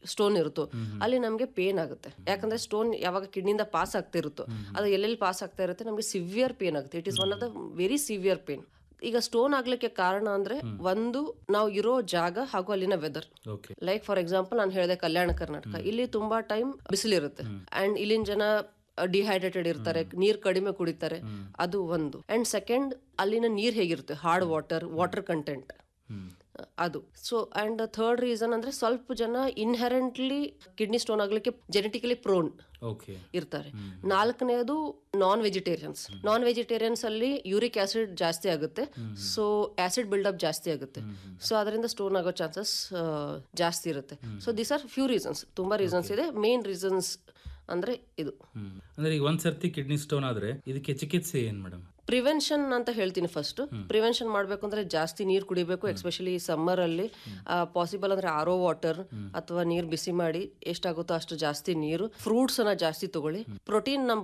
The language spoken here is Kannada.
ಸ್ಟೋನ್ ಇರುತ್ತೋ ಅಲ್ಲಿ ನಮಗೆ ಪೇನ್ ಆಗುತ್ತೆ ಯಾಕಂದ್ರೆ ಸ್ಟೋನ್ ಯಾವಾಗ ಕಿಡ್ನಿಯಿಂದ ಪಾಸ್ ಆಗ್ತಾ ಇರುತ್ತೋ ಅದು ಎಲ್ಲೆಲ್ಲಿ ಪಾಸ್ ಆಗ್ತಾ ಇರುತ್ತೆ ನಮಗೆ ಸಿವಿಯರ್ ಪೇನ್ ಆಗುತ್ತೆ it is one of the very severe pain ಈಗ ಸ್ಟೋನ್ ಆಗ್ಲಿಕ್ಕೆ ಕಾರಣ ಅಂದ್ರೆ ಒಂದು ನಾವು ಇರೋ ಜಾಗ ಹಾಗೂ ಅಲ್ಲಿನ weather okay like for example ನಾನು ಹೇಳಿದೆ ಕಲ್ಯಾಣ ಕರ್ನಾಟಕ ಇಲ್ಲಿ ತುಂಬಾ ಟೈಮ್ ಬಿಸಿಲಿರುತ್ತೆ ಅಂಡ್ ಇಲ್ಲಿನ ಜನ ಡಿಹೈಡ್ರೇಟೆಡ್ ಇರ್ತಾರೆ ನೀರ್ ಕಡಿಮೆ ಕುಡಿತಾರೆ ಅದು ಒಂದು ಅಂಡ್ ಸೆಕೆಂಡ್ ಅಲ್ಲಿನ ನೀರ್ ಹೇಗಿರುತ್ತೆ ಹಾರ್ಡ್ ವಾಟರ್ ವಾಟರ್ ಕಂಟೆಂಟ್ ಅದು ಸೊ ಅಂಡ್ ಥರ್ಡ್ ರೀಸನ್ ಅಂದ್ರೆ ಸ್ವಲ್ಪ ಜನ ಇನ್ಹೆರೆಂಟ್ಲಿ ಕಿಡ್ನಿ ಸ್ಟೋನ್ ಆಗ್ಲಿಕ್ಕೆ ಜೆನೆಟಿಕಲಿ ಪ್ರೋನ್ ಓಕೆ ಇರ್ತಾರೆ ನಾಲ್ಕನೇದು ನಾನ್ ವೆಜಿಟೇರಿಯನ್ಸ್ ನಾನ್ ವೆಜಿಟೇರಿಯನ್ಸ್ ಅಲ್ಲಿ ಯೂರಿಕ್ ಆಸಿಡ್ ಜಾಸ್ತಿ ಆಗುತ್ತೆ ಸೊ ಆಸಿಡ್ ಬಿಲ್ಡಪ್ ಜಾಸ್ತಿ ಆಗುತ್ತೆ ಸೊ ಅದರಿಂದ ಸ್ಟೋನ್ ಆಗೋ ಚಾನ್ಸಸ್ ಜಾಸ್ತಿ ಇರುತ್ತೆ so this are few reasons ತುಂಬಾ ರೀಸನ್ಸ್ ಇದೆ ಮೇನ್ ರೀಸನ್ಸ್ ಅಂದ್ರೆ ಇದು ಹ್ಮ್ ಅಂದ್ರೆ ಈಗ ಒಂದ್ ಸರ್ತಿ ಕಿಡ್ನಿ ಸ್ಟೋನ್ ಆದ್ರೆ ಇದಕ್ಕೆ ಚಿಕಿತ್ಸೆ ಏನ್ ಮೇಡಮ್ ಪ್ರಿವೆನ್ಷನ್ ಅಂತ ಹೇಳ್ತೀನಿ ಫಸ್ಟ್ ಪ್ರಿವೆನ್ಷನ್ ಮಾಡ್ಬೇಕು ಅಂದ್ರೆ ಜಾಸ್ತಿ ನೀರು ಕುಡಿಬೇಕು ಎಸ್ಪೆಷಲಿ ಸಮ್ಮರ್ ಅಲ್ಲಿ ಪಾಸಿಬಲ್ ಅಂದ್ರೆ ಆರೋ ವಾಟರ್ ಅಥವಾ ನೀರ್ ಬಿಸಿ ಮಾಡಿ ಎಷ್ಟಾಗುತ್ತೋ ಅಷ್ಟು ಜಾಸ್ತಿ ನೀರು ಫ್ರೂಟ್ಸ್ ಅನ್ನ ಜಾಸ್ತಿ ತಗೊಳ್ಳಿ ಪ್ರೋಟೀನ್ ನಮ್